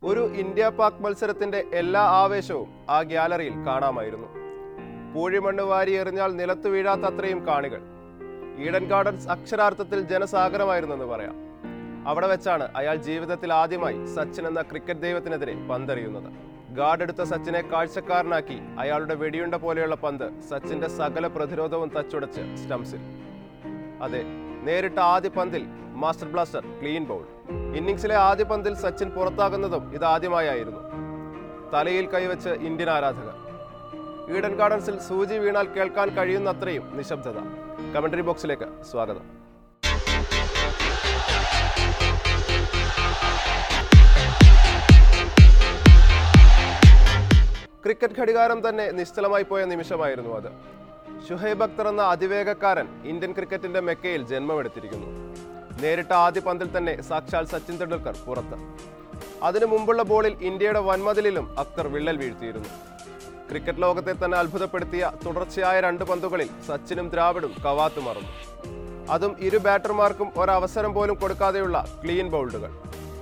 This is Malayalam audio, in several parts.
ഒരു ഇന്ത്യ പാക് മത്സരത്തിന്റെ എല്ലാ ആവേശവും ആ ഗ്യാലറിയിൽ കാണാമായിരുന്നു പൂഴിമണ്ണ് വാരി എറിഞ്ഞാൽ നിലത്ത് വീഴാത്ത അത്രയും കാണികൾ ഈഡൻ ഗാർഡൻസ് അക്ഷരാർത്ഥത്തിൽ ജനസാഗരമായിരുന്നെന്ന് പറയാം അവിടെ വെച്ചാണ് അയാൾ ജീവിതത്തിൽ ആദ്യമായി സച്ചിൻ എന്ന ക്രിക്കറ്റ് ദൈവത്തിനെതിരെ പന്തെറിയുന്നത് ഗാർഡ് എടുത്ത സച്ചിനെ കാഴ്ചക്കാരനാക്കി അയാളുടെ വെടിയുണ്ട പോലെയുള്ള പന്ത് സച്ചിന്റെ സകല പ്രതിരോധവും തച്ചുടച്ച് സ്റ്റംസിൽ അതെ നേരിട്ട ആദ്യ പന്തിൽ മാസ്റ്റർ ബ്ലാസ്റ്റർ ക്ലീൻ ബൗൾ ഇന്നിംഗ്സിലെ ആദ്യ പന്തിൽ സച്ചിൻ പുറത്താകുന്നതും ഇതാദ്യമായായിരുന്നു തലയിൽ കൈവച്ച് ഇന്ത്യൻ ആരാധകർ ഈഡൻ ഗാർഡൻസിൽ സൂചി വീണാൽ കേൾക്കാൻ കഴിയുന്നത്രയും നിശബ്ദത കമന്ററി ബോക്സിലേക്ക് സ്വാഗതം ക്രിക്കറ്റ് ഘടികാരം തന്നെ നിശ്ചലമായി പോയ നിമിഷമായിരുന്നു അത് ഷുഹൈബ് അക്തർ എന്ന അതിവേഗക്കാരൻ ഇന്ത്യൻ ക്രിക്കറ്റിന്റെ മെക്കയിൽ ജന്മമെടുത്തിരിക്കുന്നു നേരിട്ട ആദ്യ പന്തിൽ തന്നെ സാക്ഷാൽ സച്ചിൻ തെണ്ടുൽക്കർ പുറത്ത് അതിനു മുമ്പുള്ള ബോളിൽ ഇന്ത്യയുടെ വൻമതിലിലും അക്തർ വിള്ളൽ വീഴ്ത്തിയിരുന്നു ക്രിക്കറ്റ് ലോകത്തെ തന്നെ അത്ഭുതപ്പെടുത്തിയ തുടർച്ചയായ രണ്ട് പന്തുകളിൽ സച്ചിനും ദ്രാവിഡും കവാത്തു മറന്നു അതും ഇരു ബാറ്റർമാർക്കും ഒരവസരം പോലും കൊടുക്കാതെയുള്ള ക്ലീൻ ബൗൾഡുകൾ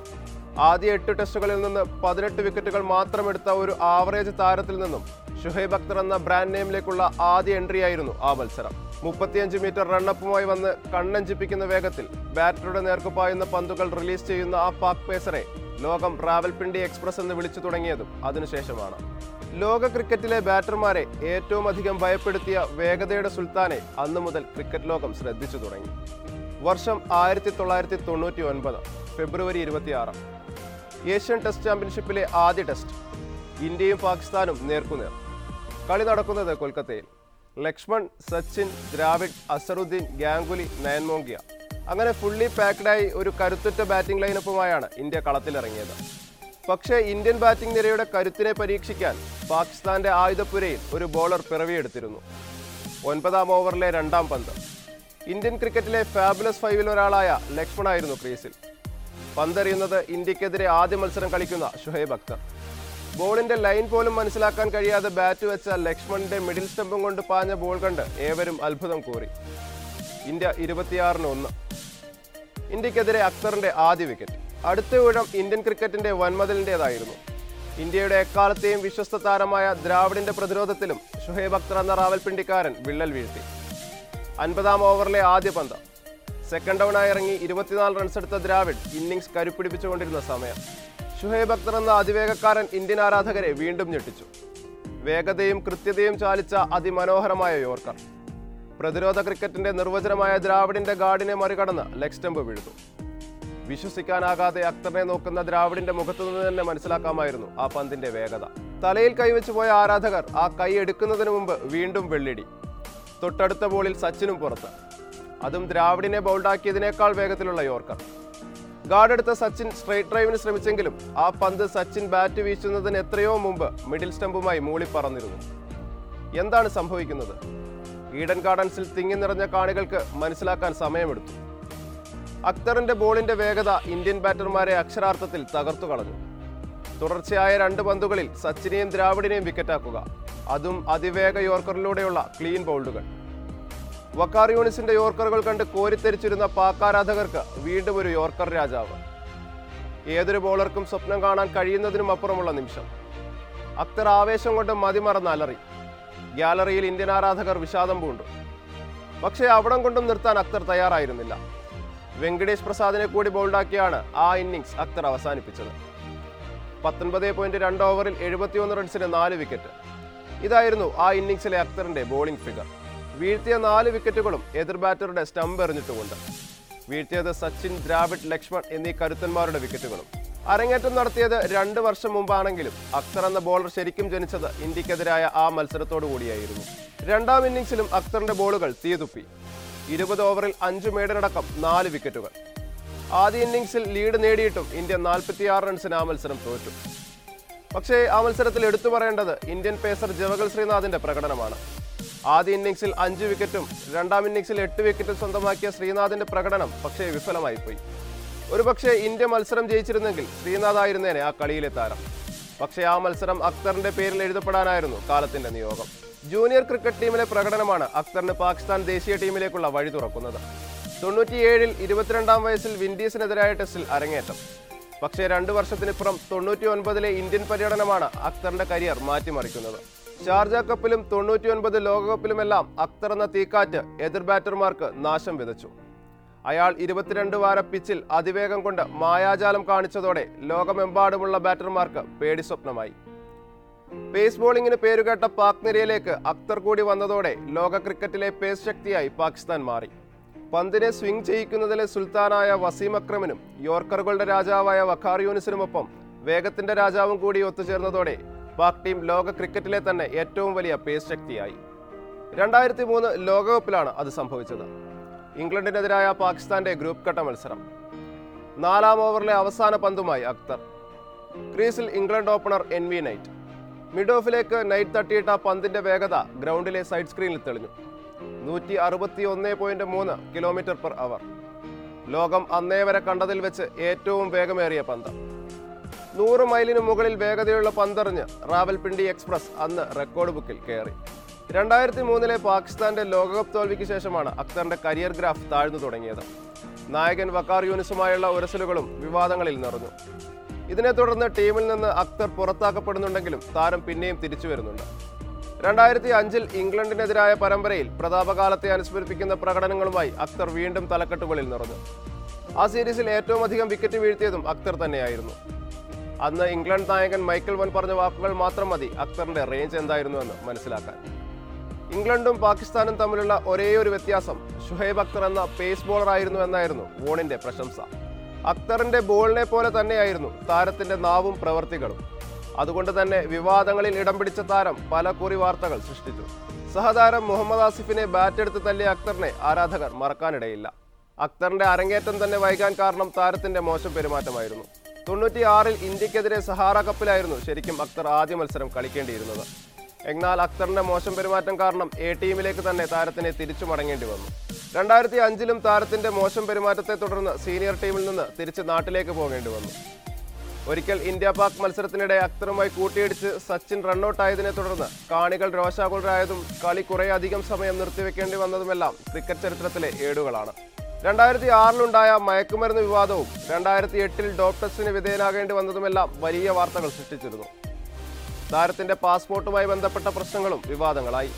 ആദ്യ എട്ട് ടെസ്റ്റുകളിൽ നിന്ന് പതിനെട്ട് വിക്കറ്റുകൾ മാത്രം എടുത്ത ഒരു ആവറേജ് താരത്തിൽ നിന്നും ഷുഹൈബ് അക്തർ എന്ന ബ്രാൻഡ് നെയിമിലേക്കുള്ള ആദ്യ എൻട്രി ആയിരുന്നു ആ മത്സരം മുപ്പത്തിയഞ്ച് മീറ്റർ റണ്ണപ്പുമായി വന്ന് കണ്ണഞ്ചിപ്പിക്കുന്ന വേഗത്തിൽ ബാറ്ററുടെ നേർക്ക് പായുന്ന പന്തുകൾ റിലീസ് ചെയ്യുന്ന ആ പാക് പേസറെ ലോകം റാവൽപിണ്ടി എക്സ്പ്രസ് എന്ന് വിളിച്ചു തുടങ്ങിയതും അതിനുശേഷമാണ് ലോക ക്രിക്കറ്റിലെ ബാറ്റർമാരെ ഏറ്റവും അധികം ഭയപ്പെടുത്തിയ വേഗതയുടെ സുൽത്താനെ അന്നു മുതൽ ക്രിക്കറ്റ് ലോകം ശ്രദ്ധിച്ചു തുടങ്ങി വർഷം ആയിരത്തി തൊള്ളായിരത്തി തൊണ്ണൂറ്റി ഒൻപത് ഫെബ്രുവരി ഇരുപത്തിയാറ് ഏഷ്യൻ ടെസ്റ്റ് ചാമ്പ്യൻഷിപ്പിലെ ആദ്യ ടെസ്റ്റ് ഇന്ത്യയും പാകിസ്ഥാനും നേർക്കുനേർ കളി നടക്കുന്നത് കൊൽക്കത്തയിൽ ലക്ഷ്മൺ സച്ചിൻ ദ്രാവിഡ് അസറുദ്ദീൻ ഗാംഗുലി നയൻമോങ്കിയ അങ്ങനെ ഫുള്ളി പാക്ഡായി ഒരു കരുത്തുറ്റ ബാറ്റിംഗ് ലൈനപ്പുമായാണ് ഇന്ത്യ കളത്തിലിറങ്ങിയത് പക്ഷേ ഇന്ത്യൻ ബാറ്റിംഗ് നിരയുടെ കരുത്തിനെ പരീക്ഷിക്കാൻ പാകിസ്ഥാന്റെ ആയുധപ്പുരയിൽ ഒരു ബോളർ പിറവിയെടുത്തിരുന്നു ഒൻപതാം ഓവറിലെ രണ്ടാം പന്ത് ഇന്ത്യൻ ക്രിക്കറ്റിലെ ഫാബുലസ് ഫൈവിൽ ഒരാളായ ലക്ഷ്മണായിരുന്നു ക്രീസിൽ പന്തെറിയുന്നത് ഇന്ത്യക്കെതിരെ ആദ്യ മത്സരം കളിക്കുന്ന ഷുഹൈബ് അക്തർ ബോളിന്റെ ലൈൻ പോലും മനസ്സിലാക്കാൻ കഴിയാതെ ബാറ്റ് വെച്ച ലക്ഷ്മണിന്റെ മിഡിൽ സ്റ്റംപും കൊണ്ട് പാഞ്ഞ ബോൾ കണ്ട് ഏവരും അത്ഭുതം കോറി ഇന്ത്യ ഇരുപത്തിയാറിന് ഒന്ന് ഇന്ത്യക്കെതിരെ അക്തറിന്റെ ആദ്യ വിക്കറ്റ് അടുത്ത ഊഴം ഇന്ത്യൻ ക്രിക്കറ്റിന്റെ വൻമതിലിൻ്റെതായിരുന്നു ഇന്ത്യയുടെ എക്കാലത്തെയും വിശ്വസ്ത താരമായ ദ്രാവിഡിന്റെ പ്രതിരോധത്തിലും ഷുഹൈബ് അക്തർ എന്ന റാവൽപിണ്ടിക്കാരൻ വിള്ളൽ വീഴ്ത്തി അൻപതാം ഓവറിലെ ആദ്യ പന്ത് സെക്കൻഡ് ഡൗണായി ഇറങ്ങി ഇരുപത്തിനാല് റൺസ് എടുത്ത ദ്രാവിഡ് ഇന്നിംഗ്സ് കരുപ്പിടിപ്പിച്ചുകൊണ്ടിരുന്ന സമയം ഷുഹൈബ് അക്തർ എന്ന അതിവേഗക്കാരൻ ഇന്ത്യൻ ആരാധകരെ വീണ്ടും ഞെട്ടിച്ചു വേഗതയും കൃത്യതയും ചാലിച്ച അതിമനോഹരമായ യോർക്കർ പ്രതിരോധ ക്രിക്കറ്റിന്റെ നിർവചനമായ ദ്രാവിഡിന്റെ ഗാർഡിനെ മറികടന്ന് ലെഗ് സ്റ്റംപ് വീഴുന്നു വിശ്വസിക്കാനാകാതെ അക്തറിനെ നോക്കുന്ന ദ്രാവിഡിന്റെ മുഖത്തു നിന്ന് തന്നെ മനസ്സിലാക്കാമായിരുന്നു ആ പന്തിന്റെ വേഗത തലയിൽ കൈവച്ചു പോയ ആരാധകർ ആ കൈ എടുക്കുന്നതിന് മുമ്പ് വീണ്ടും വെള്ളിടി തൊട്ടടുത്ത ബോളിൽ സച്ചിനും പുറത്ത് അതും ദ്രാവിഡിനെ ബൗൾഡാക്കിയതിനേക്കാൾ വേഗത്തിലുള്ള യോർക്കർ ഗാർഡ് എടുത്ത സച്ചിൻ സ്ട്രൈറ്റ് ഡ്രൈവിന് ശ്രമിച്ചെങ്കിലും ആ പന്ത് സച്ചിൻ ബാറ്റ് വീശുന്നതിന് എത്രയോ മുമ്പ് മിഡിൽ സ്റ്റംപുമായി മൂളി പറന്നിരുന്നു എന്താണ് സംഭവിക്കുന്നത് ഈഡൻ ഗാർഡൻസിൽ തിങ്ങി നിറഞ്ഞ കാണികൾക്ക് മനസ്സിലാക്കാൻ സമയമെടുത്തു അക്തറിന്റെ ബോളിന്റെ വേഗത ഇന്ത്യൻ ബാറ്റർമാരെ അക്ഷരാർത്ഥത്തിൽ തകർത്തു കളഞ്ഞു തുടർച്ചയായ രണ്ട് പന്തുകളിൽ സച്ചിനെയും ദ്രാവിഡിനെയും വിക്കറ്റാക്കുക അതും അതിവേഗ യോർക്കറിലൂടെയുള്ള ക്ലീൻ ബൗൾഡുകൾ വക്കാർ യൂണിസിന്റെ യോർക്കറുകൾ കണ്ട് കോരിത്തെരിച്ചിരുന്ന പാക് ആരാധകർക്ക് വീണ്ടും ഒരു യോർക്കർ രാജാവ് ഏതൊരു ബോളർക്കും സ്വപ്നം കാണാൻ കഴിയുന്നതിനും അപ്പുറമുള്ള നിമിഷം അക്തർ ആവേശം കൊണ്ട് മതിമറന്ന് അലറി ഗ്യാലറിയിൽ ഇന്ത്യൻ ആരാധകർ വിഷാദം പൂണ്ടു പക്ഷേ അവിടം കൊണ്ടും നിർത്താൻ അക്തർ തയ്യാറായിരുന്നില്ല വെങ്കടേഷ് പ്രസാദിനെ കൂടി ബോൾഡാക്കിയാണ് ആ ഇന്നിംഗ്സ് അക്തർ അവസാനിപ്പിച്ചത് പത്തൊൻപത് പോയിന്റ് രണ്ട് ഓവറിൽ എഴുപത്തിയൊന്ന് റൺസിന് നാല് വിക്കറ്റ് ഇതായിരുന്നു ആ ഇന്നിംഗ്സിലെ അക്തറിന്റെ ബോളിംഗ് ഫിഗർ വീഴ്ത്തിയ നാല് വിക്കറ്റുകളും എതിർ ബാറ്ററുടെ സ്റ്റംപ് എറിഞ്ഞിട്ടുമുണ്ട് വീഴ്ത്തിയത് സച്ചിൻ ദ്രാവിഡ് ലക്ഷ്മൺ എന്നീ കരുത്തന്മാരുടെ വിക്കറ്റുകളും അരങ്ങേറ്റം നടത്തിയത് രണ്ട് വർഷം മുമ്പാണെങ്കിലും അക്തർ എന്ന ബോളർ ശരിക്കും ജനിച്ചത് ഇന്ത്യക്കെതിരായ ആ മത്സരത്തോടു കൂടിയായിരുന്നു രണ്ടാം ഇന്നിംഗ്സിലും അക്തറിന്റെ ബോളുകൾ തീതുപ്പി ഇരുപത് ഓവറിൽ അഞ്ച് മേഡനടക്കം നാല് വിക്കറ്റുകൾ ആദ്യ ഇന്നിംഗ്സിൽ ലീഡ് നേടിയിട്ടും ഇന്ത്യ നാൽപ്പത്തിയാറ് റൺസിന് ആ മത്സരം തോറ്റു പക്ഷേ ആ മത്സരത്തിൽ എടുത്തു പറയേണ്ടത് ഇന്ത്യൻ പേസർ ജവഗൽ ശ്രീനാഥിന്റെ പ്രകടനമാണ് ആദ്യ ഇന്നിംഗ്സിൽ അഞ്ച് വിക്കറ്റും രണ്ടാം ഇന്നിംഗ്സിൽ എട്ട് വിക്കറ്റും സ്വന്തമാക്കിയ ശ്രീനാഥിന്റെ പ്രകടനം പക്ഷേ വിഫലമായിപ്പോയി ഒരുപക്ഷെ ഇന്ത്യ മത്സരം ജയിച്ചിരുന്നെങ്കിൽ ശ്രീനാഥ് ആയിരുന്നേനെ ആ കളിയിലെ താരം പക്ഷേ ആ മത്സരം അക്തറിന്റെ പേരിൽ എഴുതപ്പെടാനായിരുന്നു കാലത്തിന്റെ നിയോഗം ജൂനിയർ ക്രിക്കറ്റ് ടീമിലെ പ്രകടനമാണ് അക്തറിന് പാകിസ്ഥാൻ ദേശീയ ടീമിലേക്കുള്ള വഴി തുറക്കുന്നത് തൊണ്ണൂറ്റിയേഴിൽ ഇരുപത്തിരണ്ടാം വയസ്സിൽ വിൻഡീസിനെതിരായ ടെസ്റ്റിൽ അരങ്ങേറ്റം പക്ഷേ രണ്ട് വർഷത്തിനിപ്പുറം തൊണ്ണൂറ്റി ഒൻപതിലെ ഇന്ത്യൻ പര്യടനമാണ് അക്തറിന്റെ കരിയർ മാറ്റിമറിക്കുന്നത് ഷാർജ കപ്പിലും തൊണ്ണൂറ്റി ഒൻപത് ലോകകപ്പിലുമെല്ലാം അക്തർ എന്ന തീക്കാറ്റ് എതിർ ബാറ്റർമാർക്ക് നാശം വിതച്ചു അയാൾ ഇരുപത്തിരണ്ട് വാര പിച്ചിൽ അതിവേഗം കൊണ്ട് മായാജാലം കാണിച്ചതോടെ ലോകമെമ്പാടുമുള്ള ബാറ്റർമാർക്ക് പേടി സ്വപ്നമായി പേസ് ബോളിംഗിന് പേരുകേട്ട പാക് നിരയിലേക്ക് അക്തർ കൂടി വന്നതോടെ ലോക ക്രിക്കറ്റിലെ പേസ് ശക്തിയായി പാകിസ്ഥാൻ മാറി പന്തിനെ സ്വിംഗ് ചെയ്യിക്കുന്നതിലെ സുൽത്താനായ വസീം അക്രമിനും യോർക്കറുകളുടെ രാജാവായ വഖാർ യൂനിസിനുമൊപ്പം വേഗത്തിന്റെ രാജാവും കൂടി ഒത്തുചേർന്നതോടെ പാക് ടീം ലോക ക്രിക്കറ്റിലെ തന്നെ ഏറ്റവും വലിയ പേസ് ശക്തിയായി രണ്ടായിരത്തി മൂന്ന് ലോകകപ്പിലാണ് അത് സംഭവിച്ചത് ഇംഗ്ലണ്ടിനെതിരായ പാകിസ്ഥാന്റെ ഗ്രൂപ്പ് ഘട്ട മത്സരം നാലാം ഓവറിലെ അവസാന പന്തുമായി അക്തർ ക്രീസിൽ England opener N V Knight mid ഓഫിലേക്ക് നൈറ്റ് തട്ടിയിട്ട പന്തിന്റെ വേഗത ഗ്രൗണ്ടിലെ സൈഡ് സ്ക്രീനിൽ തെളിഞ്ഞു നൂറ്റി അറുപത്തി ഒന്ന് പോയിന്റ് മൂന്ന് കിലോമീറ്റർ പെർ അവർ ലോകം അന്നേ വരെ കണ്ടതിൽ വെച്ച് ഏറ്റവും വേഗമേറിയ പന്ത് നൂറ് മൈലിന് മുകളിൽ വേഗതയുള്ള പന്തെറിഞ്ഞ് റാവൽപിണ്ടി എക്സ്പ്രസ് അന്ന് റെക്കോർഡ് ബുക്കിൽ കയറി രണ്ടായിരത്തി മൂന്നിലെ പാകിസ്ഥാന്റെ ലോകകപ്പ് തോൽവിക്ക് ശേഷമാണ് അക്തറിന്റെ കരിയർ ഗ്രാഫ് താഴ്ന്നു തുടങ്ങിയത് നായകൻ വക്കാർ യൂനിസുമായുള്ള ഉരസലുകളും വിവാദങ്ങളിൽ നിറഞ്ഞു ഇതിനെ തുടർന്ന് ടീമിൽ നിന്ന് അക്തർ പുറത്താക്കപ്പെടുന്നുണ്ടെങ്കിലും താരം പിന്നെയും തിരിച്ചു വരുന്നുണ്ട് രണ്ടായിരത്തി അഞ്ചിൽ ഇംഗ്ലണ്ടിനെതിരായ പരമ്പരയിൽ പ്രതാപകാലത്തെ അനുസ്മരിപ്പിക്കുന്ന പ്രകടനങ്ങളുമായി അക്തർ വീണ്ടും തലക്കെട്ടുകളിൽ നിറഞ്ഞു ആ സീരീസിൽ ഏറ്റവും അധികം വിക്കറ്റ് വീഴ്ത്തിയതും അക്തർ തന്നെയായിരുന്നു അന്ന് ഇംഗ്ലണ്ട് നായകൻ മൈക്കൽ വൻ പറഞ്ഞ വാക്കുകൾ മാത്രം മതി അക്തറിന്റെ റേഞ്ച് എന്തായിരുന്നുവെന്ന് മനസ്സിലാക്കാൻ ഇംഗ്ലണ്ടും പാകിസ്ഥാനും തമ്മിലുള്ള ഒരേയൊരു വ്യത്യാസം ഷുഹൈബ് അക്തർ എന്ന പേസ് ബോളർ ആയിരുന്നു എന്നായിരുന്നു വോണിന്റെ പ്രശംസ അക്തറിന്റെ ബോളിനെ പോലെ തന്നെയായിരുന്നു താരത്തിന്റെ നാവും പ്രവർത്തികളും അതുകൊണ്ട് തന്നെ വിവാദങ്ങളിൽ ഇടം പിടിച്ച താരം പല കുറി വാർത്തകൾ സൃഷ്ടിച്ചു സഹതാരം മുഹമ്മദ് ആസിഫിനെ ബാറ്റെടുത്ത് തല്ലിയ അക്തറിനെ ആരാധകർ മറക്കാനിടയില്ല അക്തറിന്റെ അരങ്ങേറ്റം തന്നെ വൈകാൻ കാരണം താരത്തിന്റെ മോശം പെരുമാറ്റമായിരുന്നു തൊണ്ണൂറ്റി ആറിൽ ഇന്ത്യക്കെതിരെ സഹാറ കപ്പിലായിരുന്നു ശരിക്കും അക്തർ ആദ്യ മത്സരം കളിക്കേണ്ടിയിരുന്നത് എന്നാൽ അക്തറിന്റെ മോശം പെരുമാറ്റം കാരണം എ ടീമിലേക്ക് തന്നെ താരത്തിനെ തിരിച്ചു മടങ്ങേണ്ടി വന്നു രണ്ടായിരത്തി അഞ്ചിലും താരത്തിന്റെ മോശം പെരുമാറ്റത്തെ തുടർന്ന് സീനിയർ ടീമിൽ നിന്ന് തിരിച്ച് നാട്ടിലേക്ക് പോകേണ്ടി വന്നു ഒരിക്കൽ ഇന്ത്യ പാക് മത്സരത്തിനിടെ അക്തറുമായി കൂട്ടിയിടിച്ച് സച്ചിൻ റണ്ണൌട്ട് ആയതിനെ തുടർന്ന് കാണികൾ രോഷാകുലരായതും കളി കുറേ അധികം സമയം നിർത്തിവെക്കേണ്ടി വന്നതുമെല്ലാം ക്രിക്കറ്റ് ചരിത്രത്തിലെ ഏടുകളാണ് രണ്ടായിരത്തി ആറിലുണ്ടായ മയക്കുമരുന്ന് വിവാദവും രണ്ടായിരത്തി എട്ടിൽ ഡോപ് ടെസ്റ്റിന് വിധേയനാകേണ്ടി വന്നതുമെല്ലാം വലിയ വാർത്തകൾ സൃഷ്ടിച്ചിരുന്നു താരത്തിന്റെ പാസ്പോർട്ടുമായി ബന്ധപ്പെട്ട പ്രശ്നങ്ങളും വിവാദങ്ങളായി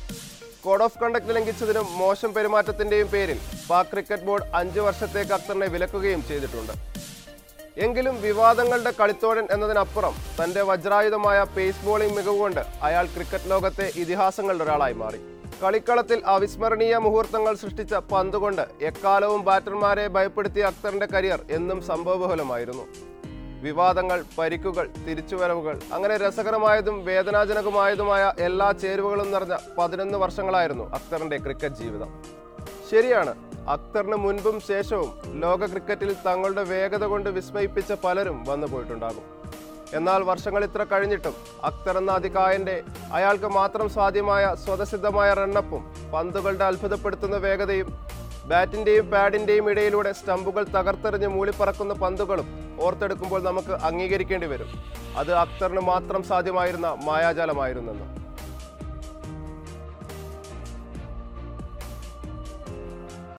കോഡ് ഓഫ് കണ്ടക്ട് ലംഘിച്ചതിനും മോശം പെരുമാറ്റത്തിന്റെയും പേരിൽ പാക് ക്രിക്കറ്റ് ബോർഡ് അഞ്ച് വർഷത്തേക്ക് അക്തറിനെ വിലക്കുകയും ചെയ്തിട്ടുണ്ട് എങ്കിലും വിവാദങ്ങളുടെ കളിത്തോഴൻ എന്നതിനപ്പുറം തന്റെ വജ്രായുധമായ പേസ് ബോളിംഗ് മികവുകൊണ്ട് അയാൾ ക്രിക്കറ്റ് ലോകത്തെ ഇതിഹാസങ്ങളുടെ ഒരാളായി മാറി കളിക്കളത്തിൽ അവിസ്മരണീയ മുഹൂർത്തങ്ങൾ സൃഷ്ടിച്ച പന്തുകൊണ്ട് എക്കാലവും ബാറ്റർമാരെ ഭയപ്പെടുത്തിയ അക്തറിന്റെ കരിയർ എന്നും സംഭവബഹുലമായിരുന്നു വിവാദങ്ങൾ പരിക്കുകൾ തിരിച്ചുവരവുകൾ അങ്ങനെ രസകരമായതും വേദനാജനകമായതുമായ എല്ലാ ചേരുവകളും നിറഞ്ഞ പതിനൊന്ന് വർഷങ്ങളായിരുന്നു അക്തറിന്റെ ക്രിക്കറ്റ് ജീവിതം ശരിയാണ് അക്തറിന് മുൻപും ശേഷവും ലോക ക്രിക്കറ്റിൽ തങ്ങളുടെ വേഗത കൊണ്ട് വിസ്മയിപ്പിച്ച പലരും വന്നു പോയിട്ടുണ്ടാകും എന്നാൽ വർഷങ്ങൾ ഇത്ര കഴിഞ്ഞിട്ടും അക്തർ എന്ന അതികായന്റെ അയാൾക്ക് മാത്രം സാധ്യമായ സ്വതസിദ്ധമായ റണ്ണപ്പും പന്തുകളുടെ അത്ഭുതപ്പെടുത്തുന്ന വേഗതയും ബാറ്റിന്റെയും പാഡിന്റെയും ഇടയിലൂടെ സ്റ്റമ്പുകൾ തകർത്തെറിഞ്ഞ് മൂളിപ്പറക്കുന്ന പന്തുകളും ഓർത്തെടുക്കുമ്പോൾ നമുക്ക് അംഗീകരിക്കേണ്ടി വരും അത് അക്തറിന് മാത്രം സാധ്യമായിരുന്ന മായാജാലമായിരുന്നെന്ന്